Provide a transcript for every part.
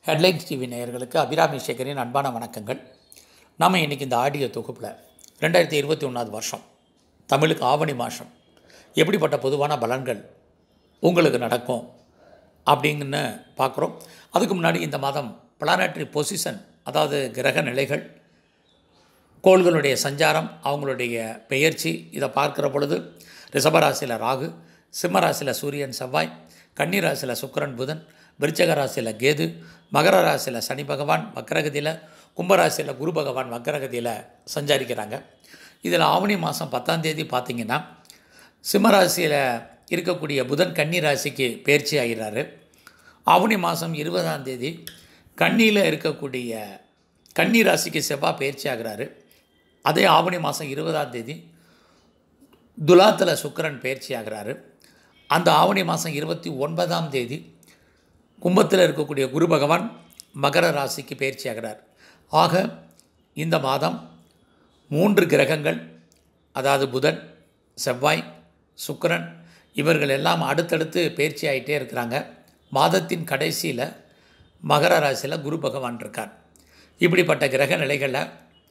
headlines TV நேயர்களுக்கு அபிராமி சேகரின் அன்பான வணக்கங்கள் நாம் இன்றைக்கி இந்த ஆடியோ தொகுப்பில் ரெண்டாயிரத்தி இருபத்தி ஒன்றாவது வருஷம் தமிழுக்கு ஆவணி மாதம் எப்படிப்பட்ட பொதுவான பலன்கள் உங்களுக்கு நடக்கும் அப்படிங்கன்னு பார்க்குறோம் அதுக்கு முன்னாடி இந்த மாதம் பிளானட்ரி பொசிஷன் அதாவது கிரக நிலைகள் கோள்களுடைய சஞ்சாரம் அவங்களுடைய பெயர்ச்சி இதை பார்க்குற பொழுது ரிஷபராசியில் ராகு சிம்மராசியில் சூரியன் செவ்வாய் கன்னிராசியில் சுக்கிரன் புதன் விருச்சக ராசியில் கேது மகர ராசியில் சனி பகவான் வக்கரகதியில் கும்பராசியில் குரு பகவான் வக்கரகதியில் சஞ்சாரிக்கிறாங்க இதில் ஆவணி மாதம் பத்தாம் தேதி பார்த்தீங்கன்னா சிம்மராசியில் இருக்கக்கூடிய புதன் கன்னி ராசிக்கு பயிற்சி ஆகிறாரு ஆவணி மாதம் இருபதாம் தேதி கன்னியில் இருக்கக்கூடிய கன்னி ராசிக்கு செவ்வாய் பயிற்சி ஆகிறாரு அதே ஆவணி மாதம் இருபதாம் தேதி துலாத்தில் சுக்கிரன் பயிற்சி ஆகிறாரு அந்த ஆவணி மாதம் இருபத்தி ஒன்பதாம் தேதி கும்பத்தில் இருக்கக்கூடிய குரு பகவான் மகர ராசிக்கு பயிற்சி ஆகிறார் ஆக இந்த மாதம் மூன்று கிரகங்கள் அதாவது புதன் செவ்வாய் சுக்கிரன் இவர்கள் எல்லாம் அடுத்தடுத்து பயிற்சி ஆகிட்டே இருக்கிறாங்க மாதத்தின் கடைசியில் மகர ராசியில் குரு பகவான் இருக்கார் இப்படிப்பட்ட கிரக நிலைகளில்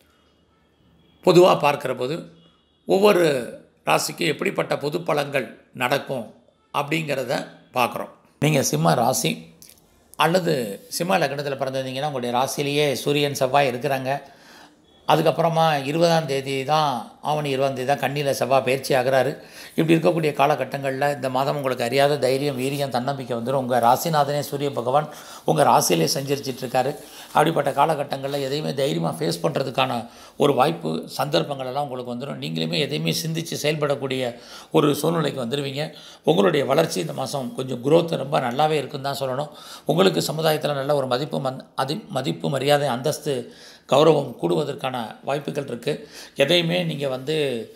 பொதுவாக பார்க்குற போது ஒவ்வொரு ராசிக்கும் எப்படிப்பட்ட பொது பலன்கள் நடக்கும் அப்படிங்கிறத பார்க்குறோம் நீங்கள் சிம்ம ராசி அல்லது சிம்ம லக்னத்தில் பிறந்திருந்தீங்கன்னா உங்களுடைய ராசியிலேயே சூரியன் செவ்வாய் இருக்கிறாங்க அதுக்கப்புறமா இருபதாம் தேதி தான் ஆவணி இருபதாம் தேதி தான் கண்ணியில் செவ்வாய் பயிற்சி ஆகிறாரு இப்படி இருக்கக்கூடிய காலகட்டங்களில் இந்த மாதம் உங்களுக்கு அறியாத தைரியம் வீரியம் தன்னம்பிக்கை வந்துடும் உங்கள் ராசிநாதனே சூரிய பகவான் உங்கள் ராசியிலே செஞ்சிருச்சிட்ருக்காரு அப்படிப்பட்ட காலகட்டங்களில் எதையுமே தைரியமாக ஃபேஸ் பண்ணுறதுக்கான ஒரு வாய்ப்பு சந்தர்ப்பங்கள் எல்லாம் உங்களுக்கு வந்துடும் நீங்களுமே எதையுமே சிந்தித்து செயல்படக்கூடிய ஒரு சூழ்நிலைக்கு வந்துடுவீங்க உங்களுடைய வளர்ச்சி இந்த மாதம் கொஞ்சம் growth ரொம்ப நல்லாவே இருக்குன்னு தான் சொல்லணும் உங்களுக்கு சமுதாயத்தில் நல்ல ஒரு மதிப்பு மந் அதி மதிப்பு மரியாதை அந்தஸ்து கௌரவம் கூடுவதற்கான வாய்ப்புகள் இருக்குது எதையுமே நீங்கள் வந்து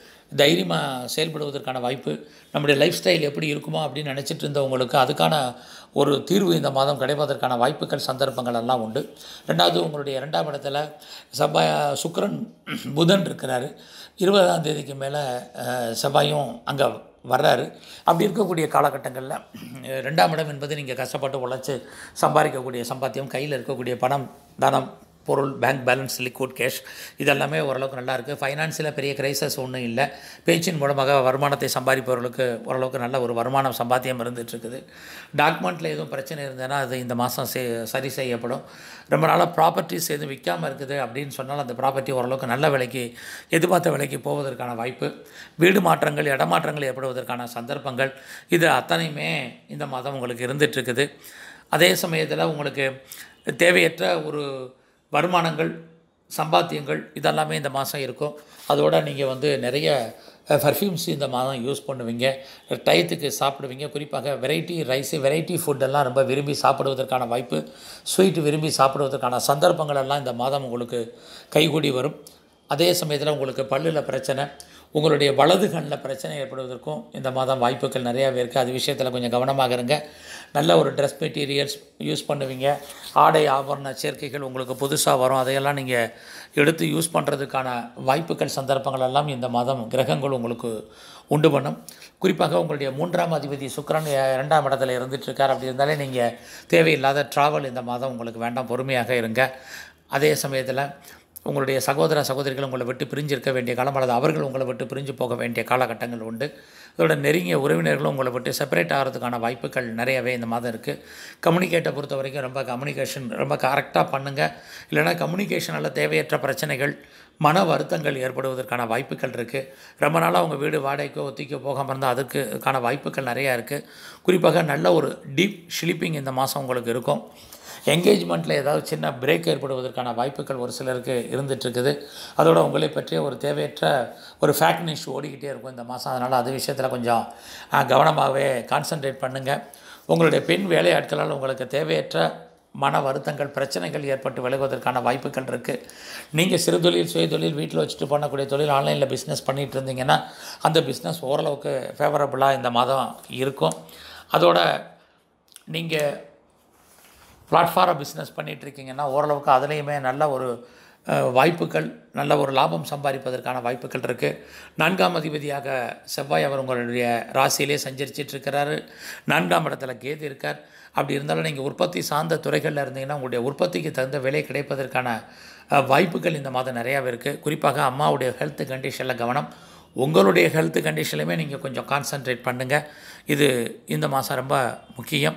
தைரியமாக செயல்படுவதற்கான வாய்ப்பு நம்முடைய லைஃப் ஸ்டைல் எப்படி இருக்குமோ அப்படின்னு நினச்சிட்டு இருந்தவங்களுக்கு அதுக்கான ஒரு தீர்வு இந்த மாதம் கிடைப்பதற்கான வாய்ப்புகள் சந்தர்ப்பங்கள் எல்லாம் உண்டு ரெண்டாவது உங்களுடைய இரண்டாம் இடத்துல செவ்வாய் சுக்கிரன் புதன் இருக்கிறாரு இருபதாம் தேதிக்கு மேலே அஹ், செவ்வாயும் அங்கே வர்றாரு அப்படி இருக்கக்கூடிய காலகட்டங்களில் ரெண்டாம் இடம் என்பது நீங்கள் கஷ்டப்பட்டு உழைச்சி சம்பாதிக்கக்கூடிய சம்பாத்தியம் கையில் இருக்கக்கூடிய பணம் தனம் பொருள் பேங்க் பேலன்ஸ் லிக்விட் கேஷ் இதெல்லாமே ஓரளவுக்கு நல்லா இருக்குது ஃபைனான்ஸில் பெரிய கிரைசஸ் ஒன்றும் இல்லை பேச்சின் மூலமாக வருமானத்தை சம்பாதிப்பவர்களுக்கு ஓரளவுக்கு நல்ல ஒரு வருமானம் சம்பாத்தியம் இருந்துகிட்ருக்குது டாக்குமெண்ட்டில் எதுவும் பிரச்சனை இருந்ததுன்னா அது இந்த மாதம் சே சரி செய்யப்படும் ரொம்ப நாளாக ப்ராப்பர்ட்டிஸ் எதுவும் விற்காமல் இருக்குது அப்படின்னு சொன்னால் அந்த ப்ராப்பர்ட்டி ஓரளவுக்கு நல்ல விலைக்கு எதிர்பார்த்த விலைக்கு போவதற்கான வாய்ப்பு வீடு மாற்றங்கள் இடமாற்றங்கள் ஏற்படுவதற்கான சந்தர்ப்பங்கள் இது அத்தனையுமே இந்த மாதம் உங்களுக்கு இருந்துகிட்ருக்குது அதே சமயத்தில் உங்களுக்கு தேவையற்ற ஒரு வருமானங்கள் சம்பாத்தியங்கள் இதெல்லாமே இந்த மாதம் இருக்கும் அதோட நீங்கள் வந்து நிறைய பர்ஃப்யூம்ஸ் இந்த மாதம் யூஸ் பண்ணுவீங்க டயத்துக்கு சாப்பிடுவீங்க குறிப்பாக வெரைட்டி ரைஸு வெரைட்டி ஃபுட்டெல்லாம் ரொம்ப விரும்பி சாப்பிடுவதற்கான வாய்ப்பு ஸ்வீட் விரும்பி சாப்பிடுவதற்கான சந்தர்ப்பங்கள் எல்லாம் இந்த மாதம் உங்களுக்கு கைகூடி வரும் அதே சமயத்தில் உங்களுக்கு பல்லில் பிரச்சனை உங்களுடைய வலது கண்ணில் பிரச்சனை ஏற்படுவதற்கும் இந்த மாதம் வாய்ப்புகள் நிறையாவே இருக்குது அது விஷயத்தில் கொஞ்சம் கவனமாக இருங்க நல்ல ஒரு ட்ரெஸ் மெட்டீரியல்ஸ் யூஸ் பண்ணுவீங்க ஆடை ஆபரண சேர்க்கைகள் உங்களுக்கு புதுசாக வரும் அதையெல்லாம் நீங்கள் எடுத்து யூஸ் பண்ணுறதுக்கான வாய்ப்புகள் சந்தர்ப்பங்கள் எல்லாம் இந்த மாதம் கிரகங்கள் உங்களுக்கு உண்டு பண்ணும் குறிப்பாக உங்களுடைய மூன்றாம் அதிபதி சுக்கிரன் இரண்டாம் இடத்துல இருந்துகிட்ருக்கார் அப்படி இருந்தாலே நீங்கள் தேவையில்லாத ட்ராவல் இந்த மாதம் உங்களுக்கு வேண்டாம் பொறுமையாக இருங்க அதே சமயத்தில் உங்களுடைய சகோதர சகோதரிகள் உங்களை விட்டு பிரிஞ்சு இருக்க வேண்டிய காலம் அல்லது அவர்கள் உங்களை விட்டு பிரிஞ்சு போக வேண்டிய காலகட்டங்கள் உண்டு அதோட நெருங்கிய உறவினர்களும் உங்களை விட்டு செப்பரேட் ஆகிறதுக்கான வாய்ப்புகள் நிறையவே இந்த மாதம் இருக்குது கம்யூனிகேட்டை பொறுத்த வரைக்கும் ரொம்ப கம்யூனிகேஷன் ரொம்ப கரெக்டாக பண்ணுங்கள் இல்லைனா கம்யூனிகேஷனால் தேவையற்ற பிரச்சனைகள் மன வருத்தங்கள் ஏற்படுவதற்கான வாய்ப்புகள் இருக்குது ரொம்ப நாளாக அவங்க வீடு வாடகைக்கோ ஒத்திக்கோ போகாமல் இருந்தால் அதுக்குக்கான வாய்ப்புகள் நிறையா இருக்குது குறிப்பாக நல்ல ஒரு டீப் ஸ்லீப்பிங் இந்த மாதம் உங்களுக்கு இருக்கும் என்கேஜ்மெண்ட்டில் ஏதாவது சின்ன பிரேக் ஏற்படுவதற்கான வாய்ப்புகள் ஒரு சிலருக்கு இருந்துகிட்ருக்குது அதோட உங்களை பற்றிய ஒரு தேவையற்ற ஒரு ஃபேக்ட் நியூஸ் ஓடிக்கிட்டே இருக்கும் இந்த மாதம் அதனால் அது விஷயத்தில் கொஞ்சம் அஹ், கவனமாகவே கான்சன்ட்ரேட் பண்ணுங்கள் உங்களுடைய பெண் வேலையாட்களால் உங்களுக்கு தேவையற்ற மன வருத்தங்கள் பிரச்சனைகள் ஏற்பட்டு விலகுவதற்கான வாய்ப்புகள் இருக்குது நீங்கள் சிறு தொழில் சுய தொழில் வீட்டில் வச்சுட்டு பண்ணக்கூடிய தொழில் ஆன்லைனில் பிஸ்னஸ் பண்ணிகிட்டு இருந்தீங்கன்னா அந்த பிஸ்னஸ் ஓரளவுக்கு ஃபேவரபுளாக இந்த மாதம் இருக்கும் அதோட நீங்கள் பிளாட்ஃபாரம் பிஸ்னஸ் பண்ணிகிட்ருக்கீங்கன்னா ஓரளவுக்கு அதுலேயுமே நல்ல ஒரு அஹ், வாய்ப்புகள் நல்ல ஒரு லாபம் சம்பாதிப்பதற்கான வாய்ப்புகள் இருக்குது நான்காம் அதிபதியாக செவ்வாய் அவர் உங்களுடைய ராசியிலே சஞ்சரிச்சிட்டு இருக்கிறாரு நான்காம் இடத்துல கேது இருக்கார் அப்படி இருந்தாலும் நீங்கள் உற்பத்தி சார்ந்த துறைகளில் இருந்தீங்கன்னா உங்களுடைய உற்பத்திக்கு தகுந்த விலை கிடைப்பதற்கான அஹ், வாய்ப்புகள் இந்த மாதம் நிறையாவே இருக்குது குறிப்பாக அம்மாவுடைய ஹெல்த் கண்டிஷனில் கவனம் உங்களுடைய ஹெல்த் கண்டிஷன்லையுமே நீங்கள் கொஞ்சம் கான்சன்ட்ரேட் பண்ணுங்கள் இது இந்த மாதம் ரொம்ப முக்கியம்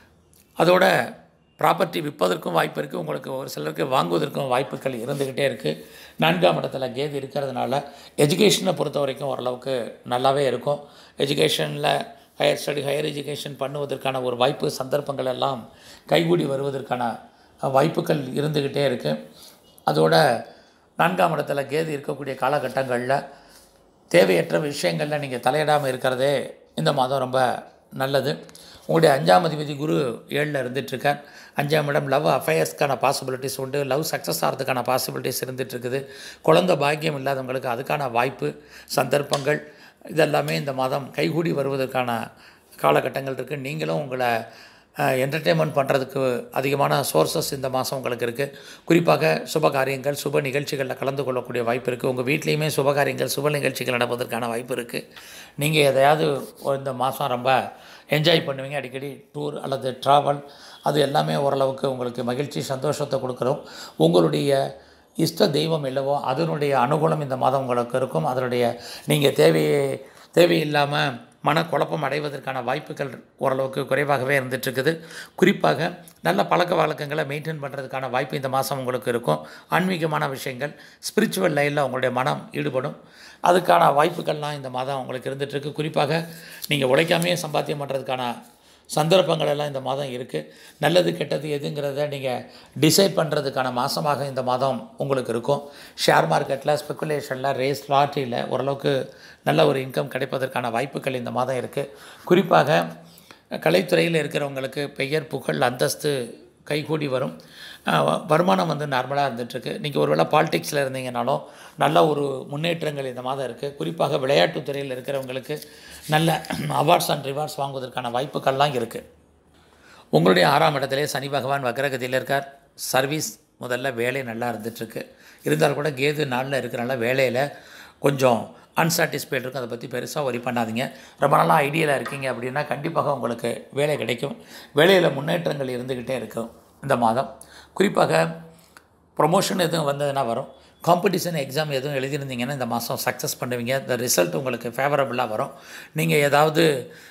அதோட ப்ராப்பர்ட்டி விற்பதற்கும் வாய்ப்பு இருக்குது உங்களுக்கு ஒரு சிலருக்கு வாங்குவதற்கும் வாய்ப்புகள் இருந்துக்கிட்டே இருக்குது நான்காம் இடத்துல கேது இருக்கிறதுனால எஜுகேஷனை பொறுத்த வரைக்கும் ஓரளவுக்கு நல்லாவே இருக்கும் எஜுகேஷனில் ஹையர் ஸ்டடி ஹையர் எஜுகேஷன் பண்ணுவதற்கான ஒரு வாய்ப்பு சந்தர்ப்பங்கள் எல்லாம் கைகூடி வருவதற்கான அஹ், வாய்ப்புகள் இருந்துக்கிட்டே இருக்குது அதோட நான்காம் இடத்துல கேது இருக்கக்கூடிய காலகட்டங்களில் தேவையற்ற விஷயங்களில் நீங்கள் தலையிடாமல் இருக்கிறதே இந்த மாதம் ரொம்ப நல்லது உங்களுடைய அஞ்சாம் அதிபதி குரு ஏழில் இருந்துகிட்ருக்கார் அஞ்சாம் இடம் லவ் அஃபேர்ஸ்க்கான பாசிபிலிட்டிஸ் உண்டு லவ் சக்ஸஸ் ஆகிறதுக்கான பாசிபிலிட்டிஸ் இருந்துகிட்ருக்குது குழந்த பாக்கியம் இல்லாதவங்களுக்கு அதுக்கான வாய்ப்பு சந்தர்ப்பங்கள் இதெல்லாமே இந்த மாதம் கைகூடி வருவதற்கான காலகட்டங்கள் இருக்குது நீங்களும் உங்களை என்டர்டெயின்மெண்ட் பண்ணுறதுக்கு அதிகமான சோர்சஸ் இந்த மாதம் உங்களுக்கு இருக்குது குறிப்பாக சுப காரியங்கள் சுப நிகழ்ச்சிகளில் கலந்து கொள்ளக்கூடிய வாய்ப்பு இருக்குது உங்கள் வீட்லேயுமே சுப காரியங்கள் சுப நிகழ்ச்சிகள் நடப்பதற்கான வாய்ப்பு இருக்குது நீங்கள் எதையாவது இந்த மாதம் ரொம்ப என்ஜாய் பண்ணுவீங்க அடிக்கடி டூர் அல்லது ட்ராவல் அது எல்லாமே ஓரளவுக்கு உங்களுக்கு மகிழ்ச்சி சந்தோஷத்தை கொடுக்குறோம் உங்களுடைய இஷ்ட தெய்வம் இல்லவோ அதனுடைய அனுகூலம் இந்த மாதம் உங்களுக்கு இருக்கும் அதனுடைய நீங்கள் தேவையே தேவையில்லாமல் மனக்குழப்பம் அடைவதற்கான வாய்ப்புகள் ஓரளவுக்கு குறைவாகவே இருந்துகிட்ருக்குது குறிப்பாக நல்ல பழக்க வழக்கங்களை மெயின்டைன் பண்ணுறதுக்கான வாய்ப்பு இந்த மாதம் உங்களுக்கு இருக்கும் ஆன்மீகமான விஷயங்கள் ஸ்பிரிச்சுவல் லைனில் உங்களுடைய மனம் ஈடுபடும் அதுக்கான வாய்ப்புகள்லாம் இந்த மாதம் உங்களுக்கு இருந்துகிட்ருக்கு குறிப்பாக நீங்கள் உழைக்காமையே சம்பாத்தியம் பண்ணுறதுக்கான சந்தர்ப்பங்கள் எல்லாம் இந்த மாதம் இருக்குது நல்லது கெட்டது எதுங்கிறத நீங்கள் டிசைட் பண்ணுறதுக்கான மாதமாக இந்த மாதம் உங்களுக்கு இருக்கும் ஷேர் மார்க்கெட்டில் ஸ்பெக்குலேஷனில் ரேஸ் லாட்ரியில் ஓரளவுக்கு நல்ல ஒரு இன்கம் கிடைப்பதற்கான வாய்ப்புகள் இந்த மாதம் இருக்குது குறிப்பாக கலைத்துறையில் இருக்கிறவங்களுக்கு பெயர் புகழ் அந்தஸ்து கைகூடி வரும் அஹ் வ- வருமானம் வந்து நார்மலாக இருந்துகிட்ருக்கு நீங்கள் ஒருவேளை பாலிடிக்ஸில் இருந்தீங்கனாலும் நல்ல ஒரு முன்னேற்றங்கள் இந்த மாதம் இருக்குது குறிப்பாக விளையாட்டுத் துறையில் இருக்கிறவங்களுக்கு நல்ல அவார்ட்ஸ் அண்ட் ரிவார்ட்ஸ் வாங்குவதற்கான வாய்ப்புகள்லாம் இருக்குது உங்களுடைய ஆறாம் இடத்திலே சனி பகவான் வக்ரகதியில் இருக்கார் சர்வீஸ் முதல்ல வேலை நல்லா இருந்துகிட்ருக்கு இருந்தாலும் கூட கேது நாளில் இருக்கிறனால வேலையில் கொஞ்சம் அன்சாட்டிஸ்ஃபைட் இருக்கும் அதை பற்றி பெருசாக ஒரி பண்ணாதீங்க ரொம்ப நாளாக ஐடியாவில் இருக்கீங்க அப்படின்னா கண்டிப்பாக உங்களுக்கு வேலை கிடைக்கும் வேலையில் முன்னேற்றங்கள் இருந்துக்கிட்டே இருக்கும் இந்த மாதம் குறிப்பாக ப்ரொமோஷன் எதுவும் வந்ததுன்னா வரும் காம்படிஷன் எக்ஸாம் எதுவும் எழுதியிருந்தீங்கன்னா இந்த மாதம் சக்ஸஸ் பண்ணுவீங்க இந்த ரிசல்ட் உங்களுக்கு ஃபேவரபுளாக வரும் நீங்கள் ஏதாவது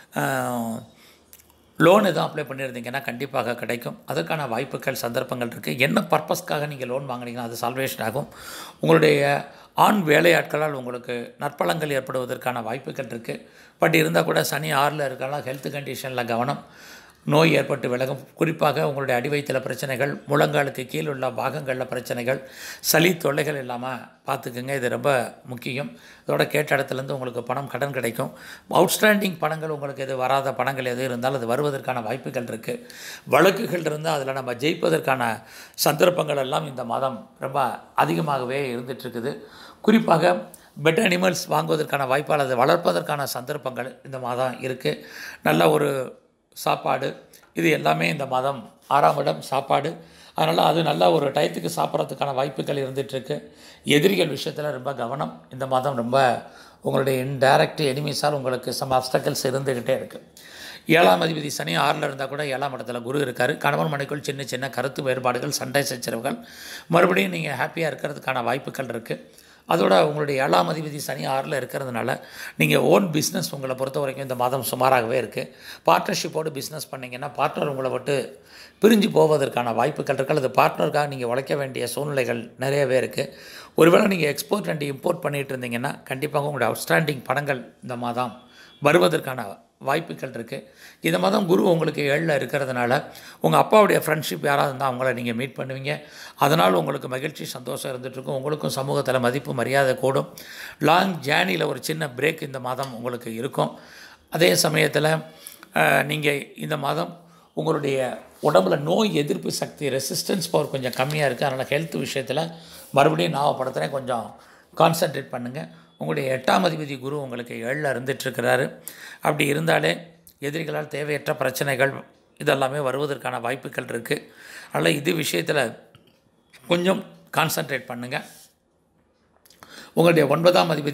லோன் எதுவும் அப்ளை பண்ணியிருந்தீங்கன்னா கண்டிப்பாக கிடைக்கும் அதற்கான வாய்ப்புகள் சந்தர்ப்பங்கள் இருக்குது என்ன பர்பஸ்க்காக நீங்கள் லோன் வாங்குனீங்கன்னா அது சால்வேஷன் ஆகும் உங்களுடைய ஆண் வேலையாட்களால் உங்களுக்கு நற்பலங்கள் ஏற்படுவதற்கான வாய்ப்புகள் இருக்குது பட் இருந்தால் கூட சனி ஆறில் இருக்கலாம் ஹெல்த் கண்டிஷனில் கவனம் நோய் ஏற்பட்டு விலகும் குறிப்பாக உங்களுடைய அடிவயிற்றில் பிரச்சனைகள் முழங்காலுக்கு கீழ் உள்ள பாகங்களில் பிரச்சனைகள் சளி தொல்லைகள் இல்லாமல் பார்த்துக்குங்க இது ரொம்ப முக்கியம் இதோட கேட்ட இடத்துலேருந்து உங்களுக்கு பணம் கடன் கிடைக்கும் அவுட்ஸ்டாண்டிங் பணங்கள் உங்களுக்கு எது வராத பணங்கள் எது இருந்தாலும் அது வருவதற்கான வாய்ப்புகள் இருக்குது வழக்குகள் இருந்தால் அதில் நம்ம ஜெயிப்பதற்கான சந்தர்ப்பங்கள் எல்லாம் இந்த மாதம் ரொம்ப அதிகமாகவே இருந்துகிட்ருக்குது குறிப்பாக பெட் அனிமல்ஸ் வாங்குவதற்கான வாய்ப்பு அல்லது வளர்ப்பதற்கான சந்தர்ப்பங்கள் இந்த மாதம் இருக்குது நல்ல ஒரு சாப்பாடு இது எல்லாமே இந்த மாதம் ஆறாம் இடம் சாப்பாடு அதனால் அது நல்ல ஒரு டயத்துக்கு சாப்பிட்றதுக்கான வாய்ப்புகள் இருந்துகிட்ருக்கு எதிரிகள் விஷயத்தில் ரொம்ப கவனம் இந்த மாதம் ரொம்ப உங்களுடைய இன்டைரக்ட் எனிமீஸால் உங்களுக்கு சம் அப்டக்கல்ஸ் இருந்துக்கிட்டே இருக்குது ஏழாம் அதிபதி சனி ஆறில் இருந்தால் கூட ஏழாம் இடத்துல குரு இருக்கார் கணவன் மனைக்குள் சின்ன சின்ன கருத்து வேறுபாடுகள் சண்டை சச்சரவுகள் மறுபடியும் நீங்கள் ஹாப்பியாக இருக்கிறதுக்கான வாய்ப்புகள் இருக்குது அதோட உங்களுடைய ஏழாம் அதிபதி சனி ஆறில் இருக்கிறதுனால நீங்கள் ஓன் பிஸ்னஸ் உங்களை பொறுத்த வரைக்கும் இந்த மாதம் சுமாராகவே இருக்குது பார்ட்னர்ஷிப்போடு பிஸ்னஸ் பண்ணிங்கன்னா பார்ட்னர் உங்களை விட்டு பிரிஞ்சு போவதற்கான வாய்ப்புகள் இருக்குது அல்லது பார்ட்னருக்காக நீங்கள் உழைக்க வேண்டிய சூழ்நிலைகள் நிறையவே இருக்குது ஒருவேளை நீங்கள் எக்ஸ்போர்ட் அண்ட் இம்போர்ட் பண்ணிகிட்டு இருந்தீங்கன்னா கண்டிப்பாக உங்களுடைய அவுட்ஸ்டாண்டிங் பணங்கள் இந்த மாதம் வருவதற்கான வாய்ப்புகள் இருக்குது இந்த மாதம் குரு உங்களுக்கு ஏழில் இருக்கிறதுனால உங்கள் அப்பாவுடைய ஃப்ரெண்ட்ஷிப் யாராவது இருந்தால் அவங்கள நீங்கள் மீட் பண்ணுவீங்க அதனால் உங்களுக்கு மகிழ்ச்சி சந்தோஷம் இருந்துகிட்ருக்கும் உங்களுக்கும் சமூகத்தில் மதிப்பு மரியாதை கூடும் லாங் ஜேர்னியில் ஒரு சின்ன பிரேக் இந்த மாதம் உங்களுக்கு இருக்கும் அதே சமயத்தில் நீங்கள் இந்த மாதம் உங்களுடைய உடம்புல நோய் எதிர்ப்பு சக்தி ரெசிஸ்டன்ஸ் பவர் கொஞ்சம் கம்மியாக இருக்குது அதனால் ஹெல்த் விஷயத்தில் மறுபடியும் ஞாபகப்படுத்துகிறேன் கொஞ்சம் கான்சன்ட்ரேட் பண்ணுங்கள் உங்களுடைய எட்டாம் அதிபதி குரு உங்களுக்கு ஏழில் இருந்துகிட்ருக்கிறாரு அப்படி இருந்தாலே எதிரிகளால் தேவையற்ற பிரச்சனைகள் இதெல்லாமே வருவதற்கான வாய்ப்புகள் இருக்குது அதனால் இது விஷயத்தில் கொஞ்சம் கான்சன்ட்ரேட் பண்ணுங்கள் உங்களுடைய ஒன்பதாம் அதிபதி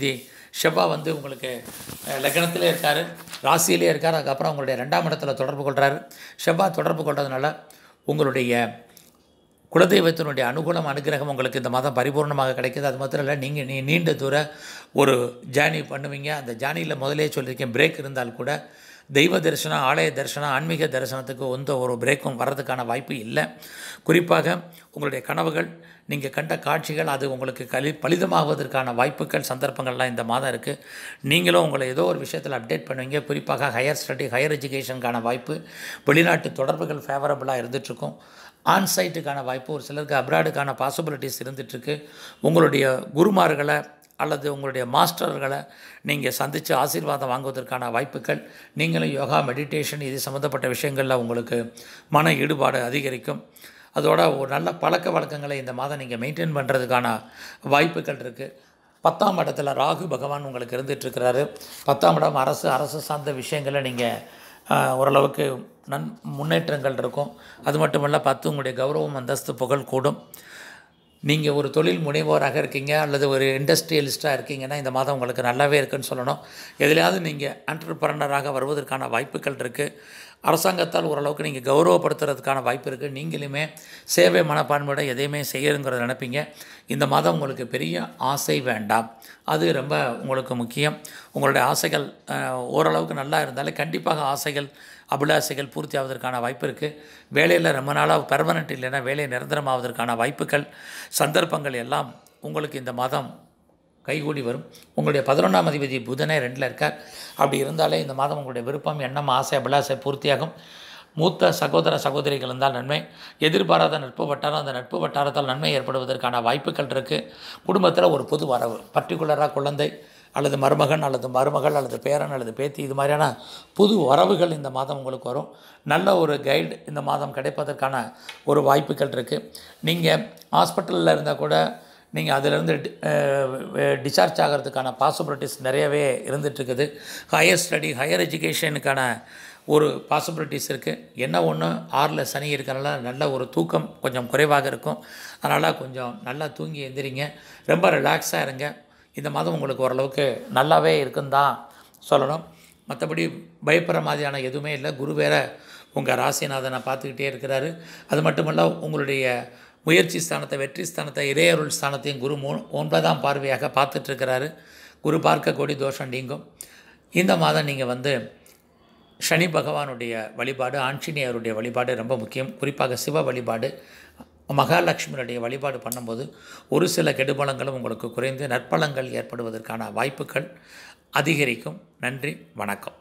செவ்வாய் வந்து உங்களுக்கு அஹ், லக்னத்திலே இருக்கார் ராசியிலே இருக்கார் அதுக்கப்புறம் உங்களுடைய ரெண்டாம் இடத்துல தொடர்பு கொள்கிறாரு செவ்வாய் தொடர்பு கொள்றதுனால உங்களுடைய குலதெய்வத்தினுடைய அனுகூலம் அனுகிரகம் உங்களுக்கு இந்த மாதம் பரிபூர்ணமாக கிடைக்குது அது மாத்திரம் இல்லை நீங்கள் நீ நீண்ட தூர ஒரு ஜேர்னி பண்ணுவீங்க அந்த ஜேர்னியில் முதலே சொல்லியிருக்கேன் பிரேக் இருந்தால் கூட தெய்வ தரிசனம் ஆலய தரிசனம் ஆன்மீக தரிசனத்துக்கு எந்த ஒரு பிரேக்கும் வர்றதுக்கான வாய்ப்பு இல்லை குறிப்பாக உங்களுடைய கனவுகள் நீங்கள் கண்ட காட்சிகள் அது உங்களுக்கு கலி பலிதமாகுவதற்கான வாய்ப்புகள் சந்தர்ப்பங்கள்லாம் இந்த மாதம் இருக்குது நீங்களும் உங்களை ஏதோ ஒரு விஷயத்தில் அப்டேட் பண்ணுவீங்க குறிப்பாக ஹையர் ஸ்டடி ஹையர் எஜுகேஷனுக்கான வாய்ப்பு வெளிநாட்டு தொடர்புகள் ஃபேவரபுளாக இருந்துகிட்ருக்கும் ஆன்சைட்டுக்கான வாய்ப்பு ஒரு சிலருக்கு அப்ராடுக்கான பாசிபிலிட்டிஸ் இருந்துகிட்ருக்கு உங்களுடைய குருமார்களை அல்லது உங்களுடைய மாஸ்டர்களை நீங்கள் சந்தித்து ஆசீர்வாதம் வாங்குவதற்கான வாய்ப்புகள் நீங்களும் யோகா மெடிடேஷன் இது சம்மந்தப்பட்ட விஷயங்களில் உங்களுக்கு மன ஈடுபாடு அதிகரிக்கும் அதோட ஒரு நல்ல பழக்க வழக்கங்களை இந்த மாதம் நீங்கள் மெயின்டைன் பண்ணுறதுக்கான வாய்ப்புகள் இருக்குது பத்தாம் இடத்துல ராகு பகவான் உங்களுக்கு இருந்துகிட்ருக்கிறாரு பத்தாம் இடம் அரசு அரசு சார்ந்த விஷயங்களை நீங்கள் ஆஹ், ஓரளவுக்கு நன் முன்னேற்றங்கள் இருக்கும் அது மட்டும் இல்லை பத்து உங்களுடைய கௌரவம் அந்தஸ்து புகழ் கூடும் நீங்கள் ஒரு தொழில் முனைவோராக இருக்கீங்க அல்லது ஒரு இண்டஸ்ட்ரியலிஸ்ட்டாக இருக்கீங்கன்னா இந்த மாதம் உங்களுக்கு நல்லாவே இருக்குன்னு சொல்லணும் எதுலையாவது நீங்கள் ஆண்டர்பிரனராக வருவதற்கான வாய்ப்புகள் இருக்குது அரசாங்கத்தால் ஓரளவுக்கு நீங்கள் கௌரவப்படுத்துறதுக்கான வாய்ப்பு இருக்குது நீங்களுமே சேவை மனப்பான்மையோட எதையுமே செய்யணுங்கிறத நினைப்பீங்க இந்த மாதம் உங்களுக்கு பெரிய ஆசை வேண்டாம் அது ரொம்ப உங்களுக்கு முக்கியம் உங்களுடைய ஆசைகள் அஹ், ஓரளவுக்கு நல்லா இருந்தாலே கண்டிப்பாக ஆசைகள் அபிலாசைகள் பூர்த்தி ஆவதற்கான வாய்ப்பு இருக்குது வேலையில் ரொம்ப நாளாக பெர்மனெண்ட் இல்லைன்னா வேலை நிரந்தரமாவதற்கான வாய்ப்புகள் சந்தர்ப்பங்கள் எல்லாம் உங்களுக்கு இந்த மாதம் கைகூடி வரும் உங்களுடைய பதினொன்றாம் அதிபதி புதனே ரெண்டில் இருக்கார் அப்படி இருந்தாலே இந்த மாதம் உங்களுடைய விருப்பம் எண்ணம் ஆசை அபிலாசை பூர்த்தியாகும் மூத்த சகோதர சகோதரிகள் இருந்தால் நன்மை எதிர்பாராத நட்பு வட்டாரம் அந்த நட்பு வட்டாரத்தால் நன்மை ஏற்படுவதற்கான வாய்ப்புகள் இருக்குது குடும்பத்தில் ஒரு புது வரவு பர்டிகுலராக குழந்தை அல்லது மருமகன் அல்லது மருமகள் அல்லது பேரன் அல்லது பேத்தி இது மாதிரியான புது வரவுகள் இந்த மாதம் உங்களுக்கு வரும் நல்ல ஒரு கைடு இந்த மாதம் கிடைப்பதற்கான ஒரு வாய்ப்புகள் இருக்குது நீங்கள் ஹாஸ்பிட்டலில் இருந்தால் கூட நீங்கள் அதிலிருந்து டிஸ்சார்ஜ் ஆகிறதுக்கான பாசிபிலிட்டிஸ் நிறையவே இருந்துகிட்ருக்குது ஹையர் ஸ்டடி ஹையர் எஜுகேஷனுக்கான ஒரு பாசிபிலிட்டிஸ் இருக்குது என்ன ஒன்று ஆறில் சனி இருக்கறனால நல்ல ஒரு தூக்கம் கொஞ்சம் குறைவாக இருக்கும் அதனால் கொஞ்சம் நல்லா தூங்கி எந்திரிங்க ரொம்ப ரிலாக்ஸாக இருங்க இந்த மாதம் உங்களுக்கு ஓரளவுக்கு நல்லாவே இருக்குன்னு தான் சொல்லணும் மற்றபடி பயப்படுற மாதிரியான எதுவுமே இல்லை குரு வேற உங்கள் ராசிநாதனை பார்த்துக்கிட்டே இருக்கிறாரு அது மட்டுமல்ல உங்களுடைய முயற்சி ஸ்தானத்தை வெற்றி ஸ்தானத்தை இறையருள் ஸ்தானத்தையும் குரு மூ ஒன்பதாம் பார்வையாக பார்த்துட்டு இருக்கிறாரு குரு பார்க்க கோடி தோஷம் நீங்கும் இந்த மாதம் நீங்கள் வந்து சனி பகவானுடைய வழிபாடு ஆஞ்சநேயருடைய வழிபாடு ரொம்ப முக்கியம் குறிப்பாக சிவ வழிபாடு மகாலட்சுமியுடைய வழிபாடு பண்ணும்போது ஒரு சில கெடுபலங்களும் உங்களுக்கு குறைந்து நற்பலங்கள் ஏற்படுவதற்கான வாய்ப்புகள் அதிகரிக்கும் நன்றி வணக்கம்